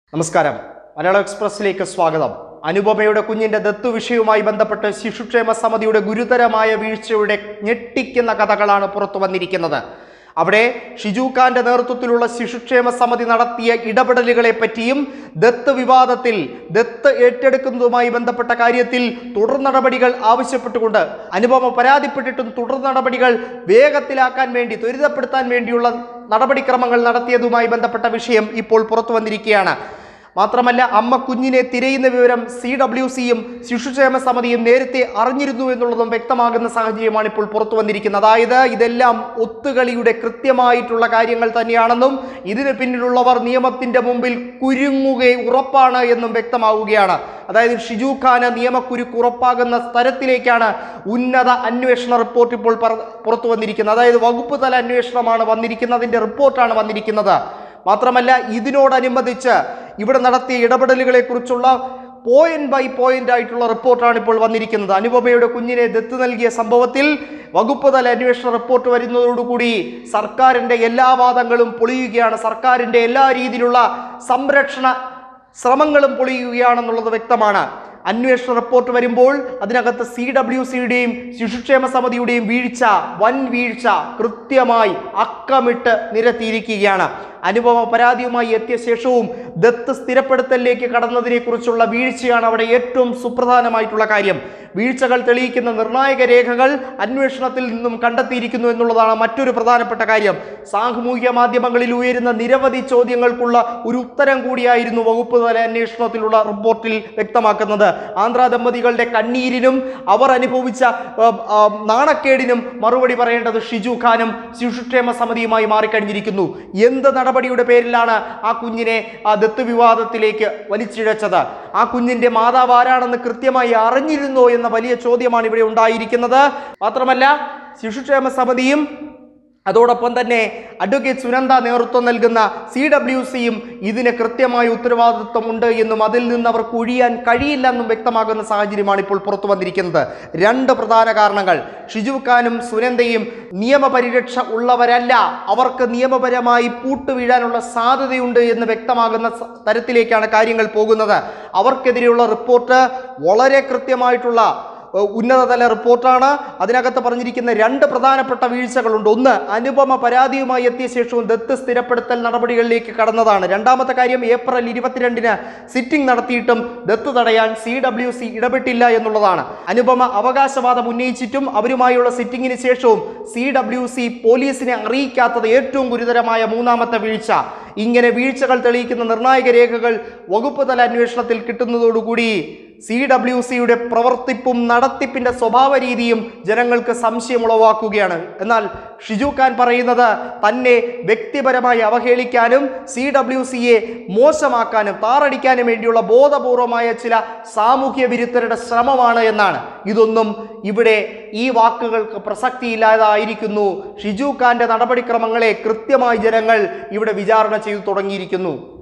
നമസ്കാരം മലയാളം എക്സ്പ്രസിലേക്ക് സ്വാഗതം അനുപമയുടെ കുഞ്ഞിന്റെ ദത്തു വിഷയവുമായി ബന്ധപ്പെട്ട് ശിശുക്ഷേമ സമിതിയുടെ ഗുരുതരമായ വീഴ്ചയുടെ ഞെട്ടിക്കുന്ന കഥകളാണ് പുറത്തു വന്നിരിക്കുന്നത് അവിടെ ഷിജു ഖാന്റെ നേതൃത്വത്തിലുള്ള ശിശുക്ഷേമ സമിതി നടത്തിയ ഇടപെടലുകളെ പറ്റിയും ദത്ത് വിവാദത്തിൽ ദത്ത് ഏറ്റെടുക്കുന്നതുമായി ബന്ധപ്പെട്ട കാര്യത്തിൽ തുടർ നടപടികൾ ആവശ്യപ്പെട്ടുകൊണ്ട് അനുപമ പരാതിപ്പെട്ടിട്ടും തുടർ നടപടികൾ വേഗത്തിലാക്കാൻ വേണ്ടി ത്വരിതപ്പെടുത്താൻ വേണ്ടിയുള്ള നടപടിക്രമങ്ങൾ നടത്തിയതുമായി ബന്ധപ്പെട്ട വിഷയം ഇപ്പോൾ പുറത്തു വന്നിരിക്കുകയാണ് മാത്രമല്ല അമ്മ കുഞ്ഞിനെ തിരയുന്ന വിവരം സി ഡബ്ല്യു സിയും ശിശുക്ഷേമ സമിതിയും നേരത്തെ അറിഞ്ഞിരുന്നു എന്നുള്ളതും വ്യക്തമാകുന്ന സാഹചര്യമാണ് ഇപ്പോൾ പുറത്തു വന്നിരിക്കുന്നത് അതായത് ഇതെല്ലാം ഒത്തുകളിയുടെ കൃത്യമായിട്ടുള്ള കാര്യങ്ങൾ തന്നെയാണെന്നും ഇതിന് പിന്നിലുള്ളവർ നിയമത്തിന്റെ മുമ്പിൽ കുരുങ്ങുക ഉറപ്പാണ് എന്നും വ്യക്തമാവുകയാണ് അതായത് ഷിജു ഖാന് നിയമക്കുരുക്ക് ഉറപ്പാകുന്ന തരത്തിലേക്കാണ് ഉന്നത അന്വേഷണ റിപ്പോർട്ട് ഇപ്പോൾ പറ- പുറത്തു വന്നിരിക്കുന്നത് അതായത് വകുപ്പ് തല അന്വേഷണമാണ് വന്നിരിക്കുന്നതിന്റെ റിപ്പോർട്ടാണ് വന്നിരിക്കുന്നത് മാത്രമല്ല ഇതിനോടനുബന്ധിച്ച് ഇവിടെ നടത്തിയ ഇടപെടലുകളെ കുറിച്ചുള്ള പോയിന്റ് ബൈ പോയിന്റ് ആയിട്ടുള്ള റിപ്പോർട്ടാണ് ഇപ്പോൾ വന്നിരിക്കുന്നത് അനുപമയുടെ കുഞ്ഞിനെ ദത്ത് നൽകിയ സംഭവത്തിൽ വകുപ്പ് തല അന്വേഷണ റിപ്പോർട്ട് വരുന്നതോടുകൂടി സർക്കാരിന്റെ എല്ലാ വാദങ്ങളും പൊളിയുകയാണ് സർക്കാരിന്റെ എല്ലാ രീതിയിലുള്ള സംരക്ഷണ ശ്രമങ്ങളും പൊളിയുകയാണെന്നുള്ളത് വ്യക്തമാണ് അന്വേഷണ റിപ്പോർട്ട് വരുമ്പോൾ അതിനകത്ത് സി ഡബ്ല്യു സിയുടെയും ശിശുക്ഷേമ സമിതിയുടെയും വീഴ്ച വൻ വീഴ്ച കൃത്യമായി അക്കമിട്ട് നിരത്തിയിരിക്കുകയാണ് അനുപമ പരാതിയുമായി എത്തിയ ശേഷവും ദത്ത് സ്ഥിരപ്പെടുത്തലിലേക്ക് കടന്നതിനെ കുറിച്ചുള്ള വീഴ്ചയാണ് അവിടെ ഏറ്റവും സുപ്രധാനമായിട്ടുള്ള കാര്യം വീഴ്ചകൾ തെളിയിക്കുന്ന നിർണായക രേഖകൾ അന്വേഷണത്തിൽ നിന്നും കണ്ടെത്തിയിരിക്കുന്നു എന്നുള്ളതാണ് മറ്റൊരു പ്രധാനപ്പെട്ട കാര്യം സാമൂഹിക മാധ്യമങ്ങളിൽ ഉയരുന്ന നിരവധി ചോദ്യങ്ങൾക്കുള്ള ഒരു ഉത്തരം കൂടിയായിരുന്നു വകുപ്പ് തല അന്വേഷണത്തിലുള്ള റിപ്പോർട്ടിൽ വ്യക്തമാക്കുന്നത് ആന്ധ്ര ദമ്പതികളുടെ കണ്ണീരിനും അവർ അനുഭവിച്ച ആ, ആ, നാണക്കേടിനും മറുപടി പറയേണ്ടത് ഷിജു ഖാനും ശിശുക്ഷേമ സമിതിയുമായി മാറിക്കഴിഞ്ഞിരിക്കുന്നു എന്ത് നടപടിയുടെ പേരിലാണ് ആ കുഞ്ഞിനെ ആ ദത്ത് വിവാദത്തിലേക്ക് വലിച്ചിഴച്ചത് ആ കുഞ്ഞിന്റെ മാതാവ് ആരാണെന്ന് കൃത്യമായി അറിഞ്ഞിരുന്നോ എന്ന വലിയ ചോദ്യമാണ് ഇവിടെ ഉണ്ടായിരിക്കുന്നത് മാത്രമല്ല ശിശുക്ഷേമ സമിതിയും അതോടൊപ്പം തന്നെ അഡ്വക്കേറ്റ് സുനന്ദ നേതൃത്വം നൽകുന്ന സി ഡബ്ല്യു സിയും ഇതിന് കൃത്യമായ ഉത്തരവാദിത്വമുണ്ട് എന്നും അതിൽ നിന്ന് അവർക്ക് ഒഴിയാൻ കഴിയില്ല എന്നും വ്യക്തമാകുന്ന സാഹചര്യമാണ് ഇപ്പോൾ പുറത്തു വന്നിരിക്കുന്നത് രണ്ട് പ്രധാന കാരണങ്ങൾ ഷിജു ഖാനും സുനന്ദയും നിയമപരിരക്ഷ ഉള്ളവരല്ല അവർക്ക് നിയമപരമായി പൂട്ടുവീഴാനുള്ള സാധ്യതയുണ്ട് എന്ന് വ്യക്തമാകുന്ന സ- തരത്തിലേക്കാണ് കാര്യങ്ങൾ പോകുന്നത് അവർക്കെതിരെയുള്ള റിപ്പോർട്ട് വളരെ കൃത്യമായിട്ടുള്ള ഏഹ് ഉന്നതതല റിപ്പോർട്ടാണ് അതിനകത്ത് പറഞ്ഞിരിക്കുന്ന രണ്ട് പ്രധാനപ്പെട്ട വീഴ്ചകളുണ്ട് ഒന്ന് അനുപമ പരാതിയുമായി എത്തിയ ശേഷവും ദത്ത് സ്ഥിരപ്പെടുത്തൽ നടപടികളിലേക്ക് കടന്നതാണ് രണ്ടാമത്തെ കാര്യം ഏപ്രിൽ ഇരുപത്തിരണ്ടിന് സിറ്റിംഗ് നടത്തിയിട്ടും ദത്ത് തടയാൻ സി ഡബ്ല്യു സി ഇടപെട്ടില്ല എന്നുള്ളതാണ് അനുപമ അവകാശവാദം ഉന്നയിച്ചിട്ടും അവരുമായുള്ള സിറ്റിംഗിന് ശേഷവും സി ഡബ്ല്യു സി പോലീസിനെ അറിയിക്കാത്തത് ഏറ്റവും ഗുരുതരമായ മൂന്നാമത്തെ വീഴ്ച ഇങ്ങനെ വീഴ്ചകൾ തെളിയിക്കുന്ന നിർണായക രേഖകൾ വകുപ്പ് തല അന്വേഷണത്തിൽ കിട്ടുന്നതോടുകൂടി സി ഡബ്ല്യു സിയുടെ പ്രവർത്തിപ്പും നടത്തിപ്പിന്റെ സ്വഭാവ രീതിയും ജനങ്ങൾക്ക് സംശയം ഉളവാക്കുകയാണ് എന്നാൽ ഷിജു ഖാൻ പറയുന്നത് തന്നെ വ്യക്തിപരമായി അവഹേളിക്കാനും സി ഡബ്ല്യു സിയെ മോശമാക്കാനും താറടിക്കാനും വേണ്ടിയുള്ള ബോധപൂർവമായ ചില സാമൂഹ്യ വിരുദ്ധരുടെ ശ്രമമാണ് എന്നാണ് ഇതൊന്നും ഇവിടെ ഈ വാക്കുകൾക്ക് പ്രസക്തിയില്ലാതായിരിക്കുന്നു ഷിജു ഖാന്റെ നടപടിക്രമങ്ങളെ കൃത്യമായി ജനങ്ങൾ ഇവിടെ വിചാരണ ചെയ്തു തുടങ്ങിയിരിക്കുന്നു